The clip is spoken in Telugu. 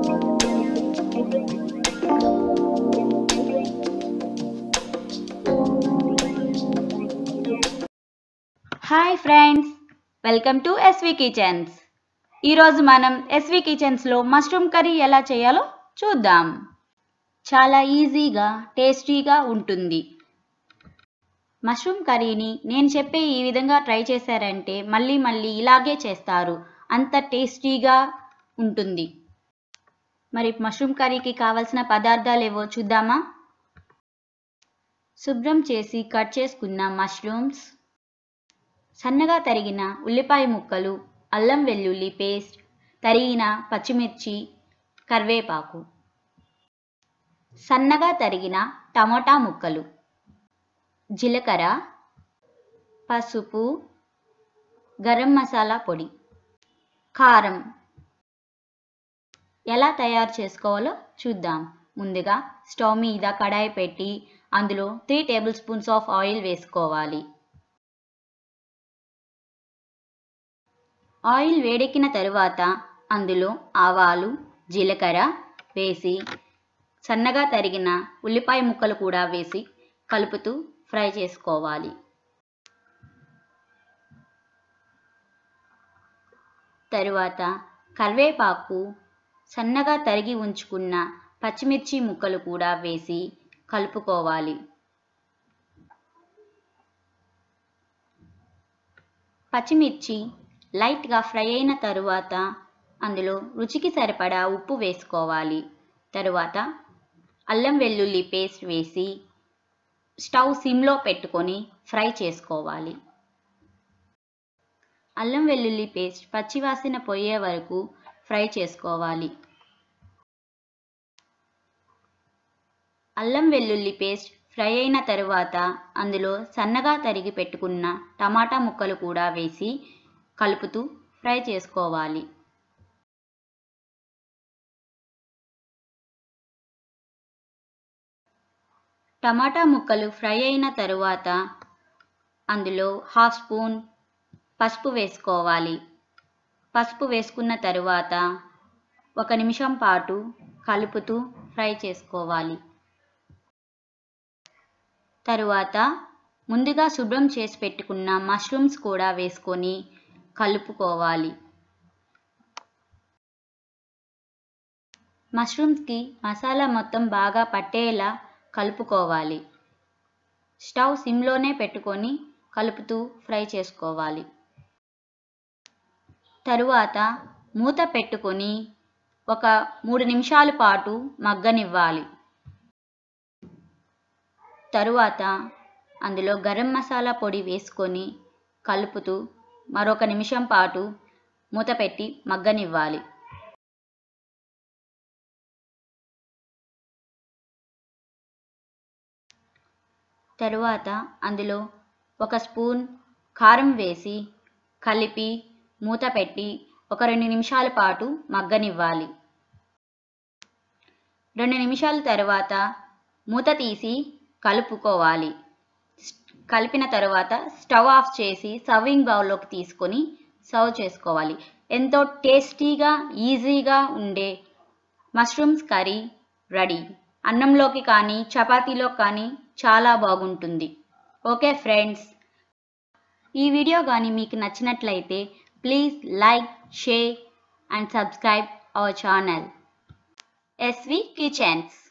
hi friends welcome to SV kitchens ఈరోజు మనం ఎస్వి కిచెన్స్లో మష్రూమ్ కర్రీ ఎలా చేయాలో చూద్దాం చాలా ఈజీగా టేస్టీగా ఉంటుంది మష్రూమ్ కర్రీని నేను చెప్పే ఈ విధంగా ట్రై చేశారంటే మళ్ళీ మళ్ళీ ఇలాగే చేస్తారు అంత టేస్టీగా ఉంటుంది మరి మష్రూమ్ కర్రీకి కావలసిన పదార్థాలు ఏవో చూద్దామా శుభ్రం చేసి కట్ చేసుకున్న మష్రూమ్స్ సన్నగా తరిగిన ఉల్లిపాయ ముక్కలు అల్లం వెల్లుల్లి పేస్ట్ తరిగిన పచ్చిమిర్చి కరివేపాకు సన్నగా తరిగిన టమోటా ముక్కలు జీలకర్ర పసుపు గరం మసాలా పొడి కారం ఎలా తయారు చేసుకోవాలో చూద్దాం ముందుగా స్టవ్ మీద కడాయి పెట్టి అందులో three tablespoons of oil వేసుకోవాలి ఆయిల్ వేడెక్కిన తరువాత అందులో ఆవాలు జీలకర్ర వేసి సన్నగా తరిగిన ఉల్లిపాయ ముక్కలు కూడా వేసి కలుపుతూ ఫ్రై చేసుకోవాలి తరువాత కరివేపాకు సన్నగా తరిగి ఉంచుకున్న పచ్చిమిర్చి ముక్కలు కూడా వేసి కలుపుకోవాలి పచ్చిమిర్చి లైట్గా ఫ్రై అయిన తరువాత అందులో రుచికి సరిపడా ఉప్పు వేసుకోవాలి తరువాత అల్లం వెల్లుల్లి పేస్ట్ వేసి స్టవ్ సిమ్లో పెట్టుకొని ఫ్రై చేసుకోవాలి అల్లం వెల్లుల్లి పేస్ట్ పచ్చివాసన పోయే వరకు ఫ్రై చేసుకోవాలి అల్లం వెల్లుల్లి పేస్ట్ ఫ్రై అయిన తరువాత అందులో సన్నగా తరిగి పెట్టుకున్న టమాటా ముక్కలు కూడా వేసి కలుపుతూ ఫ్రై చేసుకోవాలి టమాటా ముక్కలు ఫ్రై అయిన తరువాత అందులో హాఫ్ స్పూన్ పసుపు వేసుకోవాలి పసుపు వేసుకున్న తరువాత ఒక నిమిషం పాటు కలుపుతూ ఫ్రై చేసుకోవాలి తరువాత ముందుగా శుభ్రం చేసి పెట్టుకున్న మష్రూమ్స్ కూడా వేసుకొని కలుపుకోవాలి మష్రూమ్స్కి మసాలా మొత్తం బాగా పట్టేలా కలుపుకోవాలి స్టవ్ సిమ్లోనే పెట్టుకొని కలుపుతూ ఫ్రై చేసుకోవాలి తరువాత మూత పెట్టుకొని ఒక మూడు నిమిషాల పాటు మగ్గనివ్వాలి తరువాత అందులో గరం మసాలా పొడి వేసుకొని కలుపుతూ మరొక నిమిషం పాటు మూత పెట్టి మగ్గనివ్వాలి తరువాత అందులో ఒక స్పూన్ కారం వేసి కలిపి మూత పెట్టి ఒక రెండు నిమిషాల పాటు మగ్గనివ్వాలి రెండు నిమిషాల తర్వాత మూత తీసి కలుపుకోవాలి కలిపిన తర్వాత స్టవ్ ఆఫ్ చేసి సర్వింగ్ బౌల్లోకి తీసుకొని సర్వ్ చేసుకోవాలి ఎంతో టేస్టీగా ఈజీగా ఉండే మష్రూమ్స్ కర్రీ రెడీ అన్నంలోకి కానీ చపాతీలో కానీ చాలా బాగుంటుంది ఓకే ఫ్రెండ్స్ ఈ వీడియో కానీ మీకు నచ్చినట్లయితే please like share and subscribe our channel SV kitchens